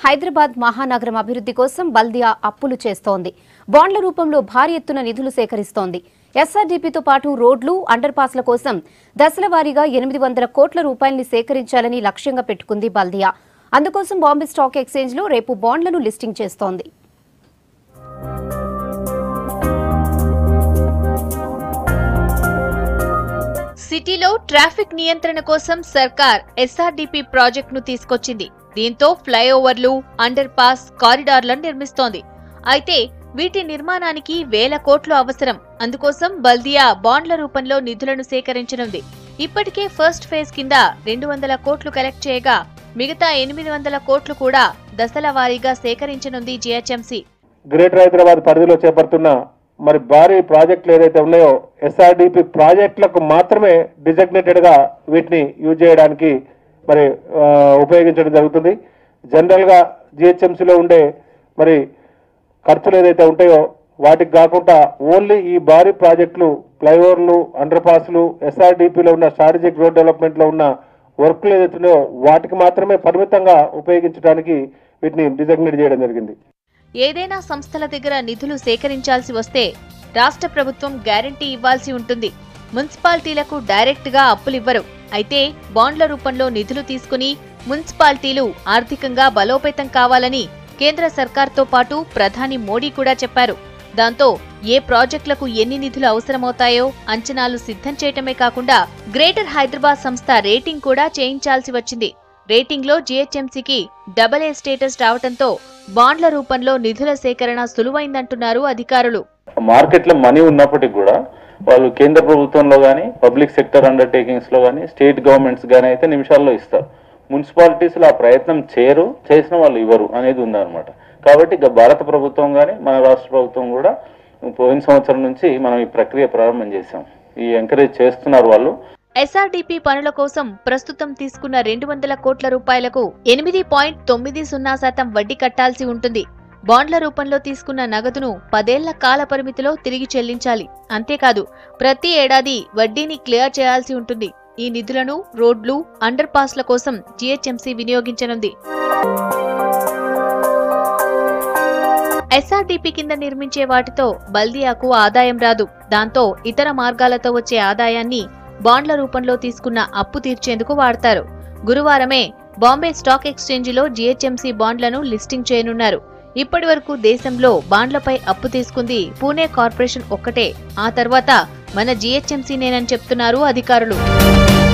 హైదరాబాద్ మహానగరం అభివృద్ధి కోసం బల్దియా అప్పులు చేస్తోంది బాండ్ల రూపంలో భారీ ఎత్తున నిధులు సేకరిస్తోంది ఎస్ఆర్డీపీతో పాటు రోడ్లు అండర్ పాస్ల కోసం దశల వారీగా ఎనిమిది వందల కోట్ల రూపాయల్ని సేకరించాలని లక్ష్యంగా పెట్టుకుంది బల్దియా అందుకోసం బాంబే స్టాక్ ఎక్స్చేంజ్లో రేపు బాండ్లను లిస్టింగ్ చేస్తోంది సిటీలో ట్రాఫిక్ నియంత్రణ కోసం సర్కార్ ఎస్ఆర్డీపీ ప్రాజెక్టును తీసుకొచ్చింది దీంతో ఫ్లైఓవర్లు అండర్ పాస్ కారిడార్లను నిర్మిస్తోంది అయితే వీటి నిర్మాణానికి వేల కోట్లు అవసరం అందుకోసం బల్దియా బాండ్ల రూపంలో నిధులను సేకరించనుంది ఇప్పటికే ఫస్ట్ ఫేజ్ కింద రెండు వందల కోట్లు కలెక్ట్ చేయగా మిగతా ఎనిమిది వందల కోట్లు కూడా దశల వారీగా సేకరించనుంది జీహెచ్ఎంసీ గ్రేటర్ హైదరాబాద్ పరిధిలో చేపడుతున్న మరి భారీ ప్రాజెక్టులు ఏదైతే ఉన్నాయో ఎస్ఆర్డిపి ప్రాజెక్టులకు మాత్రమే డిజగ్నేటెడ్ గా వీటిని యూజ్ చేయడానికి మరి ఆ, ఉపయోగించడం జరుగుతుంది జనరల్ గా జిహెచ్ఎంసీలో ఉండే మరి ఖర్చులు ఏదైతే ఉంటాయో వాటికి కాకుండా ఓన్లీ ఈ భారీ ప్రాజెక్టులు ఫ్లైఓవర్లు అండర్ పాస్లు ఎస్ఆర్డిపిలో ఉన్న స్ట్రాటజిక్ రోడ్ డెవలప్మెంట్ లో ఉన్న వర్క్లు ఏదైతే ఉన్నాయో వాటికి మాత్రమే పరిమితంగా ఉపయోగించడానికి వీటిని డిజగ్నేట్ చేయడం జరిగింది ఏదైనా సంస్థల దగ్గర నిధులు సేకరించాల్సి వస్తే రాష్ట్ర ప్రభుత్వం గ్యారంటీ ఇవ్వాల్సి ఉంటుంది మున్సిపాలిటీలకు డైరెక్ట్ గా అప్పులివ్వరు అయితే బాండ్ల రూపంలో నిధులు తీసుకుని మున్సిపాలిటీలు ఆర్థికంగా బలోపేతం కావాలని కేంద్ర సర్కార్తో పాటు ప్రధాని మోడీ కూడా చెప్పారు దాంతో ఏ ప్రాజెక్టులకు ఎన్ని నిధులు అవసరమవుతాయో అంచనాలు సిద్ధం చేయటమే కాకుండా గ్రేటర్ హైదరాబాద్ సంస్థ రేటింగ్ కూడా చేయించాల్సి వచ్చింది రేటింగ్లో జీహెచ్ఎంసీకి డబల్ ఏ స్టేటస్ రావటంతో బాండ్ల రూపంలో నిధుల సేకరణ సులువైందంటున్నారు అధికారులు మార్కెట్లో మనీ ఉన్నప్పటికీ కూడా వాళ్ళు కేంద్ర ప్రభుత్వంలో కానీ పబ్లిక్ సెక్టర్ అండర్టేకింగ్స్ లో కానీ స్టేట్ గవర్నమెంట్స్ కానీ అయితే నిమిషాల్లో ఇస్తారు మున్సిపాలిటీస్ ఆ ప్రయత్నం చేయరు చేసిన వాళ్ళు ఇవ్వరు అనేది ఉందన్నమాట కాబట్టి ఇక భారత ప్రభుత్వం కానీ మన రాష్ట్ర ప్రభుత్వం కూడా పోయిన సంవత్సరం నుంచి మనం ఈ ప్రక్రియ ప్రారంభం చేశాం ఈ ఎంకరేజ్ చేస్తున్నారు వాళ్ళు ఎస్ఆర్డీపీ పనుల కోసం ప్రస్తుతం తీసుకున్న రెండు వందల కోట్ల రూపాయలకు ఎనిమిది పాయింట్ తొమ్మిది సున్నా శాతం వడ్డీ కట్టాల్సి ఉంటుంది బాండ్ల రూపంలో తీసుకున్న నగదును పదేళ్ల కాల పరిమితిలో తిరిగి చెల్లించాలి అంతేకాదు ప్రతి ఏడాది వడ్డీని క్లియర్ చేయాల్సి ఉంటుంది ఈ నిధులను రోడ్లు అండర్ పాస్ల కోసం జీహెచ్ఎంసీ వినియోగించనుంది ఎస్ఆర్డీపీ కింద నిర్మించే వాటితో బల్దియాకు ఆదాయం రాదు దాంతో ఇతర మార్గాలతో వచ్చే ఆదాయాన్ని బాండ్ల రూపంలో తీసుకున్న అప్పు తీర్చేందుకు వాడతారు గురువారమే బాంబే స్టాక్ ఎక్స్చేంజిలో జీహెచ్ఎంసీ బాండ్లను లిస్టింగ్ చేయనున్నారు ఇప్పటి వరకు దేశంలో బాండ్లపై అప్పు తీసుకుంది పూణే కార్పొరేషన్ ఒక్కటే ఆ తర్వాత మన జీహెచ్ఎంసీనేనని చెప్తున్నారు అధికారులు